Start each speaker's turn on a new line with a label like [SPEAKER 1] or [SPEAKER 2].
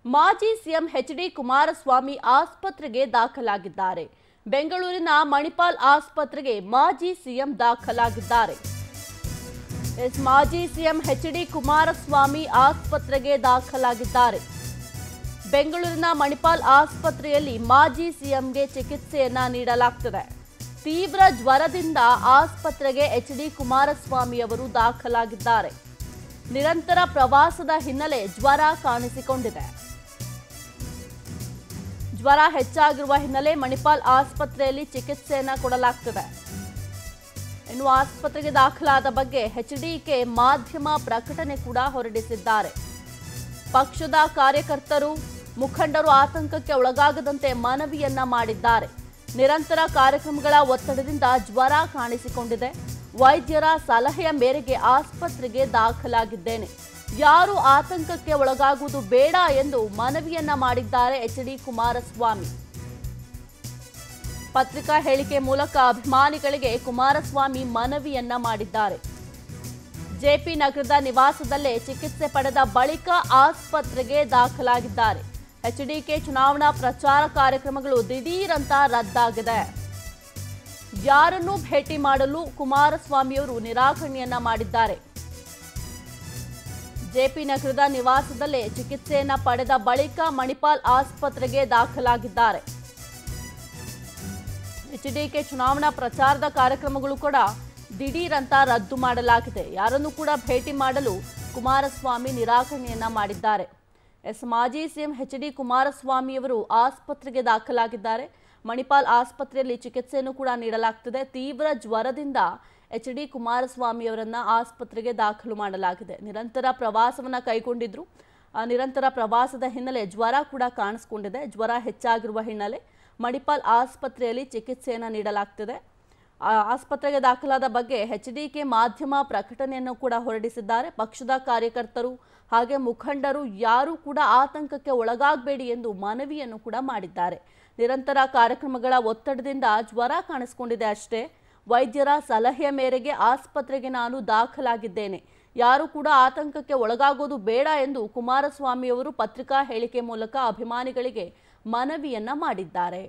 [SPEAKER 1] ಮಾಜಿ CM H D Kumaraswamy ಆಸ್ಪತ್ರೆಗೆ ದಾಖಲಾಗಿದ್ದಾರೆ ಬೆಂಗಳೂರಿನ ಮಣಿಪಾಲ್ ಆಸ್ಪತ್ರೆಗೆ ಮಾಜಿ ಸಿಎಂ ದಾಖಲಾಗಿದ್ದಾರೆ ಎಸ್ ಮಾಜಿ ಸಿಎಂ ಎಚ್ ಡಿ ಕುಮಾರಸ್ವಾಮಿ ಆಸ್ಪತ್ರೆಗೆ ದಾಖಲಾಗಿದ್ದಾರೆ ಬೆಂಗಳೂರಿನ ಮಣಿಪಾಲ್ ಆಸ್ಪತ್ರೆಯಲ್ಲಿ ಮಾಜಿ ಸಿಎಂಗೆ ಚಿಕಿತ್ಸೆಯನ್ನ ನೀಡಲಾಗ್ತದೆ ತೀವ್ರ ಜ್ವರದಿಂದ ಆಸ್ಪತ್ರೆಗೆ ಎಚ್ ಡಿ ಕುಮಾರಸ್ವಾಮಿ ಅವರು ದಾಖಲಾಗಿದ್ದಾರೆ ನಿರಂತರ ಪ್ರವಾಸದ ಹಿನ್ನೆಲೆ ಜ್ವರ ಕಾಣಿಸಿಕೊಂಡಿದೆ ಜ್ವರ ಹೆಚ್ಚಾಗಿರುವ ಹಿನ್ನೆಲೆ ಮಣಿಪಾಲ್ ಆಸ್ಪತ್ರೆಯಲ್ಲಿ ಚಿಕಿತ್ಸೆಯನ್ನ ಕೊಡಲಾಗ್ತದೆ ಇನ್ನು ಆಸ್ಪತ್ರೆಗೆ ದಾಖಲಾದ ಬಗ್ಗೆ ಎಚ್ಡಿಕೆ ಮಾಧ್ಯಮ ಪ್ರಕಟಣೆ ಕೂಡ ಹೊರಡಿಸಿದ್ದಾರೆ ಪಕ್ಷದ ಕಾರ್ಯಕರ್ತರು ಮುಖಂಡರು ಆತಂಕಕ್ಕೆ ಒಳಗಾಗದಂತೆ ಮನವಿಯನ್ನ ಮಾಡಿದ್ದಾರೆ ನಿರಂತರ ಕಾರ್ಯಕ್ರಮಗಳ ಒತ್ತಡದಿಂದ ಜ್ವರ ಕಾಣಿಸಿಕೊಂಡಿದೆ ವೈದ್ಯರ ಸಲಹೆಯ ಮೇರೆಗೆ ಆಸ್ಪತ್ರೆಗೆ ದಾಖಲಾಗಿದ್ದೇನೆ ಯಾರು ಆತಂಕಕ್ಕೆ ಒಳಗಾಗುವುದು ಬೇಡ ಎಂದು ಮನವಿಯನ್ನ ಮಾಡಿದ್ದಾರೆ ಎಚ್ ಡಿ ಕುಮಾರಸ್ವಾಮಿ ಪತ್ರಿಕಾ ಹೇಳಿಕೆ ಮೂಲಕ ಅಭಿಮಾನಿಗಳಿಗೆ ಕುಮಾರಸ್ವಾಮಿ ಮನವಿಯನ್ನ ಮಾಡಿದ್ದಾರೆ ಜೆಪಿ ನಗರದ ನಿವಾಸದಲ್ಲೇ ಚಿಕಿತ್ಸೆ ಪಡೆದ ಬಳಿಕ ಆಸ್ಪತ್ರೆಗೆ ದಾಖಲಾಗಿದ್ದಾರೆ ಎಚ್ಡಿಕೆ ಚುನಾವಣಾ ಪ್ರಚಾರ ಕಾರ್ಯಕ್ರಮಗಳು ದಿಢೀರಂತ ರದ್ದಾಗಿದೆ ಯಾರನ್ನೂ ಭೇಟಿ ಮಾಡಲು ಕುಮಾರಸ್ವಾಮಿಯವರು ನಿರಾಕರಣೆಯನ್ನ ಮಾಡಿದ್ದಾರೆ ಜೆಪಿ ನಗರದ ನಿವಾಸದಲ್ಲೇ ಚಿಕಿತ್ಸೆಯನ್ನ ಪಡೆದ ಬಳಿಕ ಮಣಿಪಾಲ್ ಆಸ್ಪತ್ರೆಗೆ ದಾಖಲಾಗಿದ್ದಾರೆ ಎಚ್ಡಿಕೆ ಚುನಾವಣಾ ಪ್ರಚಾರದ ಕಾರ್ಯಕ್ರಮಗಳು ಕೂಡ ದಿಢೀರಂತ ರದ್ದು ಮಾಡಲಾಗಿದೆ ಯಾರನ್ನು ಕೂಡ ಭೇಟಿ ಮಾಡಲು ಕುಮಾರಸ್ವಾಮಿ ನಿರಾಕರಣೆಯನ್ನ ಮಾಡಿದ್ದಾರೆ ಎಸ್ ಮಾಜಿ ಸಿಎಂ ಎಚ್ ಡಿ ಕುಮಾರಸ್ವಾಮಿಯವರು ಆಸ್ಪತ್ರೆಗೆ ದಾಖಲಾಗಿದ್ದಾರೆ ಮಣಿಪಾಲ್ ಆಸ್ಪತ್ರೆಯಲ್ಲಿ ಚಿಕಿತ್ಸೆಯನ್ನು ಕೂಡ ನೀಡಲಾಗ್ತದೆ ತೀವ್ರ ಜ್ವರದಿಂದ ಎಚ್ ಡಿ ಕುಮಾರಸ್ವಾಮಿಯವರನ್ನ ಆಸ್ಪತ್ರೆಗೆ ದಾಖಲು ಮಾಡಲಾಗಿದೆ ನಿರಂತರ ಪ್ರವಾಸವನ್ನ ಕೈಗೊಂಡಿದ್ರು ಆ ನಿರಂತರ ಪ್ರವಾಸದ ಹಿನ್ನೆಲೆ ಜ್ವರ ಕೂಡ ಕಾಣಿಸ್ಕೊಂಡಿದೆ ಜ್ವರ ಹೆಚ್ಚಾಗಿರುವ ಹಿನ್ನೆಲೆ ಮಣಿಪಾಲ್ ಆಸ್ಪತ್ರೆಯಲ್ಲಿ ಚಿಕಿತ್ಸೆಯನ್ನು ನೀಡಲಾಗ್ತಿದೆ ಆ ಆಸ್ಪತ್ರೆಗೆ ದಾಖಲಾದ ಬಗ್ಗೆ ಎಚ್ಡಿಕೆ ಮಾಧ್ಯಮ ಪ್ರಕಟಣೆಯನ್ನು ಕೂಡ ಹೊರಡಿಸಿದ್ದಾರೆ ಪಕ್ಷದ ಕಾರ್ಯಕರ್ತರು ಹಾಗೆ ಮುಖಂಡರು ಯಾರೂ ಕೂಡ ಆತಂಕಕ್ಕೆ ಒಳಗಾಗಬೇಡಿ ಎಂದು ಮನವಿಯನ್ನು ಕೂಡ ಮಾಡಿದ್ದಾರೆ ನಿರಂತರ ಕಾರ್ಯಕ್ರಮಗಳ ಒತ್ತಡದಿಂದ ಜ್ವರ ಕಾಣಿಸ್ಕೊಂಡಿದೆ ಅಷ್ಟೇ ವೈದ್ಯರ ಸಲಹೆಯ ಮೇರೆಗೆ ಆಸ್ಪತ್ರೆಗೆ ನಾನು ದಾಖಲಾಗಿದ್ದೇನೆ ಯಾರು ಕೂಡ ಆತಂಕಕ್ಕೆ ಒಳಗಾಗೋದು ಬೇಡ ಎಂದು ಕುಮಾರಸ್ವಾಮಿಯವರು ಪತ್ರಿಕಾ ಹೇಳಿಕೆ ಮೂಲಕ ಅಭಿಮಾನಿಗಳಿಗೆ ಮನವಿಯನ್ನ ಮಾಡಿದ್ದಾರೆ